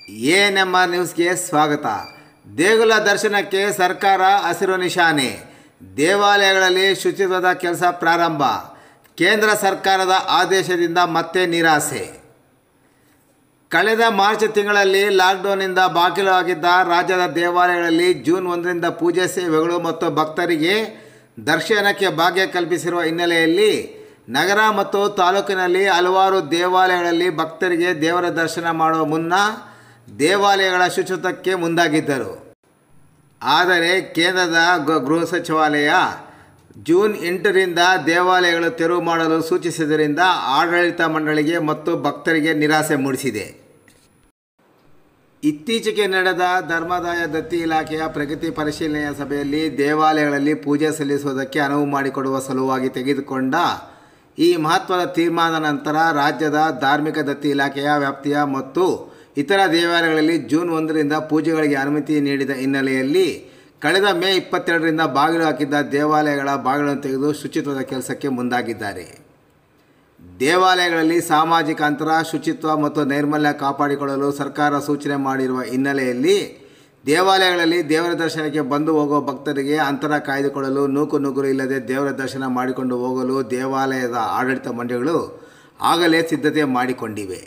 A N R ನ್ಯೂಸ್ಗೆ ಸ್ವಾಗತ ದೇಗುಲ ದರ್ಶನಕ್ಕೆ ಸರ್ಕಾರ ಹಸಿರು ನಿಶಾನೆ ದೇವಾಲಯಗಳಲ್ಲಿ ಶುಚಿತ್ವದ ಕೆಲಸ ಪ್ರಾರಂಭ ಕೇಂದ್ರ ಸರ್ಕಾರದ ಆದೇಶದಿಂದ ಮತ್ತೆ ನಿರಾಸೆ ಕಳೆದ ಮಾರ್ಚ್ ತಿಂಗಳಲ್ಲಿ ಲಾಕ್ಡೌನ್ನಿಂದ ಬಾಗಿಲು ಆಗಿದ್ದ ರಾಜ್ಯದ ದೇವಾಲಯಗಳಲ್ಲಿ ಜೂನ್ ಒಂದರಿಂದ ಪೂಜೆ ಸೇವೆಗಳು ಮತ್ತು ಭಕ್ತರಿಗೆ ದರ್ಶನಕ್ಕೆ ಭಾಗ್ಯ ಕಲ್ಪಿಸಿರುವ ಹಿನ್ನೆಲೆಯಲ್ಲಿ ನಗರ ಮತ್ತು ತಾಲೂಕಿನಲ್ಲಿ ಹಲವಾರು ದೇವಾಲಯಗಳಲ್ಲಿ ಭಕ್ತರಿಗೆ ದೇವರ ದರ್ಶನ ಮಾಡುವ ಮುನ್ನ ದೇವಾಲಯಗಳ ಶುಚಿತ್ವಕ್ಕೆ ಮುಂದಾಗಿದ್ದರು ಆದರೆ ಕೇಂದ್ರದ ಗ- ಗೃಹ ಸಚಿವಾಲಯ ಜೂನ್ ಎಂಟರಿಂದ ದೇವಾಲಯಗಳು ತೆರವು ಮಾಡಲು ಸೂಚಿಸಿದ್ದರಿಂದ ಆಡಳಿತ ಮಂಡಳಿಗೆ ಮತ್ತು ಭಕ್ತರಿಗೆ ನಿರಾಸೆ ಮೂಡಿಸಿದೆ ಇತ್ತೀಚೆಗೆ ನಡೆದ ಧರ್ಮದಾಯ ದತ್ತಿ ಇಲಾಖೆಯ ಪ್ರಗತಿ ಪರಿಶೀಲನೆಯ ಸಭೆಯಲ್ಲಿ ದೇವಾಲಯಗಳಲ್ಲಿ ಪೂಜೆ ಸಲ್ಲಿಸುವುದಕ್ಕೆ ಅನುವು ಮಾಡಿಕೊಡುವ ಸಲುವಾಗಿ ತೆಗೆದುಕೊಂಡ ಈ ಮಹತ್ವದ ತೀರ್ಮಾನದ ನಂತರ ರಾಜ್ಯದ ಧಾರ್ಮಿಕ ದತ್ತಿ ಇಲಾಖೆಯ ವ್ಯಾಪ್ತಿಯ ಮತ್ತು ಇತರ ದೇವಾಲಯಗಳಲ್ಲಿ ಜೂನ್ ಒಂದರಿಂದ ಪೂಜೆಗಳಿಗೆ ಅನುಮತಿ ನೀಡಿದ ಹಿನ್ನೆಲೆಯಲ್ಲಿ ಕಳೆದ ಮೇ ಇಪ್ಪತ್ತೆರಡರಿಂದ ಬಾಗಿಲು ಹಾಕಿದ್ದ ದೇವಾಲಯಗಳ ಬಾಗಿಲನ್ನು ತೆಗೆದು ಶುಚಿತ್ವದ ಕೆಲಸಕ್ಕೆ ಮುಂದಾಗಿದ್ದಾರೆ ದೇವಾಲಯಗಳಲ್ಲಿ ಸಾಮಾಜಿಕ ಅಂತರ ಶುಚಿತ್ವ ಮತ್ತು ನೈರ್ಮಲ್ಯ ಕಾಪಾಡಿಕೊಳ್ಳಲು ಸರ್ಕಾರ ಸೂಚನೆ ಮಾಡಿರುವ ಹಿನ್ನೆಲೆಯಲ್ಲಿ ದೇವಾಲಯಗಳಲ್ಲಿ ದೇವರ ದರ್ಶನಕ್ಕೆ ಬಂದು ಹೋಗುವ ಭಕ್ತರಿಗೆ ಅಂತರ ಕಾಯ್ದುಕೊಳ್ಳಲು ನೂಕು ನುಗ್ಗುರು ಇಲ್ಲದೆ ದೇವರ ದರ್ಶನ ಮಾಡಿಕೊಂಡು ಹೋಗಲು ದೇವಾಲಯದ ಆಡಳಿತ ಮಂಡಳಿಗಳು ಆಗಲೇ ಸಿದ್ಧತೆ ಮಾಡಿಕೊಂಡಿವೆ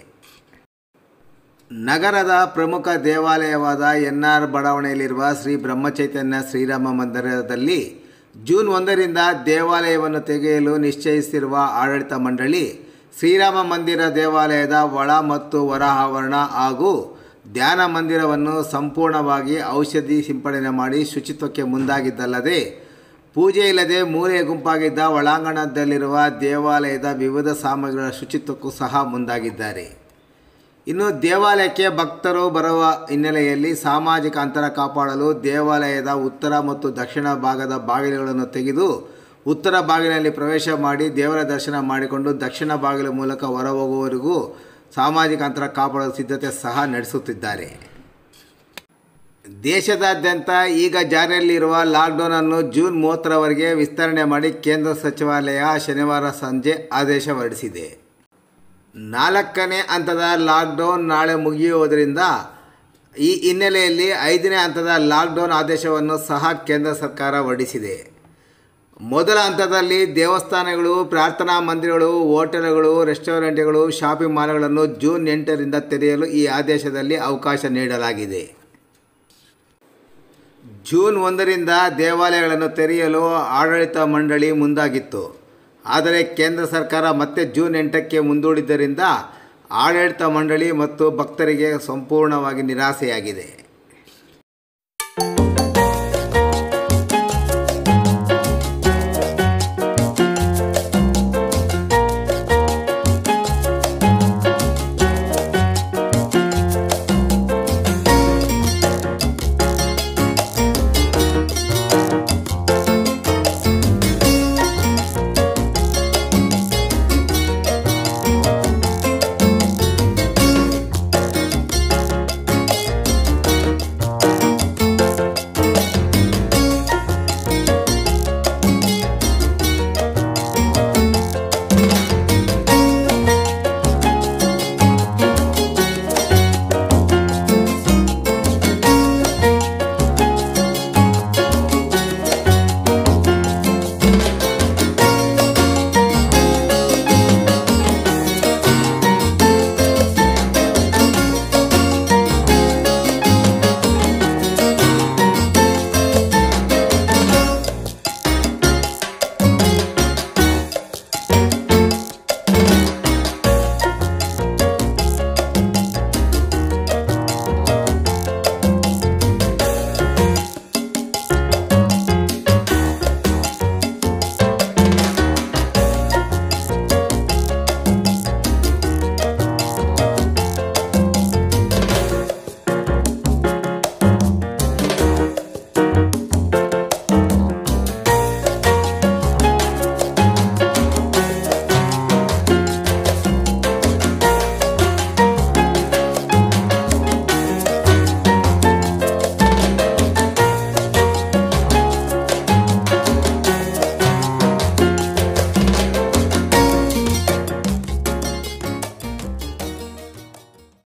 ನಗರದ ಪ್ರಮುಖ ದೇವಾಲಯವಾದ ಎನ್ ಆರ್ ಬಡಾವಣೆಯಲ್ಲಿರುವ ಶ್ರೀ ಬ್ರಹ್ಮಚೈತನ್ಯ ಶ್ರೀರಾಮ ಮಂದಿರದಲ್ಲಿ ಜೂನ್ ಒಂದರಿಂದ ದೇವಾಲಯವನ್ನು ತೆಗೆಯಲು ನಿಶ್ಚಯಿಸಿರುವ ಆಡಳಿತ ಮಂಡಳಿ ಶ್ರೀರಾಮ ಮಂದಿರ ದೇವಾಲಯದ ಒಳ ಮತ್ತು ಹೊರ ಆವರಣ ಹಾಗೂ ಧ್ಯಾನ ಮಂದಿರವನ್ನು ಸಂಪೂರ್ಣವಾಗಿ ಔಷಧಿ ಸಿಂಪಡಣೆ ಮಾಡಿ ಶುಚಿತ್ವಕ್ಕೆ ಮುಂದಾಗಿದ್ದಲ್ಲದೆ ಪೂಜೆ ಇಲ್ಲದೆ ಮೂಲೆ ಗುಂಪಾಗಿದ್ದ ಒಳಾಂಗಣದಲ್ಲಿರುವ ದೇವಾಲಯದ ವಿವಿಧ ಸಾಮಗ್ರಿಗಳ ಶುಚಿತ್ವಕ್ಕೂ ಸಹ ಮುಂದಾಗಿದ್ದಾರೆ ಇನ್ನು ದೇವಾಲಯಕ್ಕೆ ಭಕ್ತರು ಬರುವ ಹಿನ್ನೆಲೆಯಲ್ಲಿ ಸಾಮಾಜಿಕ ಅಂತರ ಕಾಪಾಡಲು ದೇವಾಲಯದ ಉತ್ತರ ಮತ್ತು ದಕ್ಷಿಣ ಭಾಗದ ಬಾಗಿಲುಗಳನ್ನು ತೆಗೆದು ಉತ್ತರ ಬಾಗಿಲಿನಲ್ಲಿ ಪ್ರವೇಶ ಮಾಡಿ ದೇವರ ದರ್ಶನ ಮಾಡಿಕೊಂಡು ದಕ್ಷಿಣ ಬಾಗಿಲ ಮೂಲಕ ಹೊರಹೋಗುವವರೆಗೂ ಸಾಮಾಜಿಕ ಅಂತರ ಕಾಪಾಡಲು ಸಿದ್ಧತೆ ಸಹ ನಡೆಸುತ್ತಿದ್ದಾರೆ ದೇಶದಾದ್ಯಂತ ಈಗ ಜಾರಿಯಲ್ಲಿರುವ ಲಾಕ್ಡೌನನ್ನು ಜೂನ್ ಮೂವತ್ತರವರೆಗೆ ವಿಸ್ತರಣೆ ಮಾಡಿ ಕೇಂದ್ರ ಸಚಿವಾಲಯ ಶನಿವಾರ ಸಂಜೆ ಆದೇಶ ಹೊರಡಿಸಿದೆ ನಾಲ್ಕನೇ ಹಂತದ ಲಾಕ್ಡೌನ್ ನಾಳೆ ಮುಗಿಯುವುದರಿಂದ ಈ ಹಿನ್ನೆಲೆಯಲ್ಲಿ ಐದನೇ ಹಂತದ ಲಾಕ್ಡೌನ್ ಆದೇಶವನ್ನು ಸಹ ಕೇಂದ್ರ ಸರ್ಕಾರ ಹೊರಡಿಸಿದೆ ಮೊದಲ ಹಂತದಲ್ಲಿ ದೇವಸ್ಥಾನಗಳು ಪ್ರಾರ್ಥನಾ ಮಂದಿರಗಳು ಹೋಟೆಲ್ಗಳು ರೆಸ್ಟೋರೆಂಟ್ಗಳು ಶಾಪಿಂಗ್ ಮಾಲ್ಗಳನ್ನು ಜೂನ್ ಎಂಟರಿಂದ ತೆರೆಯಲು ಈ ಆದೇಶದಲ್ಲಿ ಅವಕಾಶ ನೀಡಲಾಗಿದೆ ಜೂನ್ ಒಂದರಿಂದ ದೇವಾಲಯಗಳನ್ನು ತೆರೆಯಲು ಆಡಳಿತ ಮಂಡಳಿ ಮುಂದಾಗಿತ್ತು ಆದರೆ ಕೇಂದ್ರ ಸರ್ಕಾರ ಮತ್ತೆ ಜೂನ್ ಎಂಟಕ್ಕೆ ಮುಂದೂಡಿದ್ದರಿಂದ ಆಡಳಿತ ಮಂಡಳಿ ಮತ್ತು ಭಕ್ತರಿಗೆ ಸಂಪೂರ್ಣವಾಗಿ ನಿರಾಸೆಯಾಗಿದೆ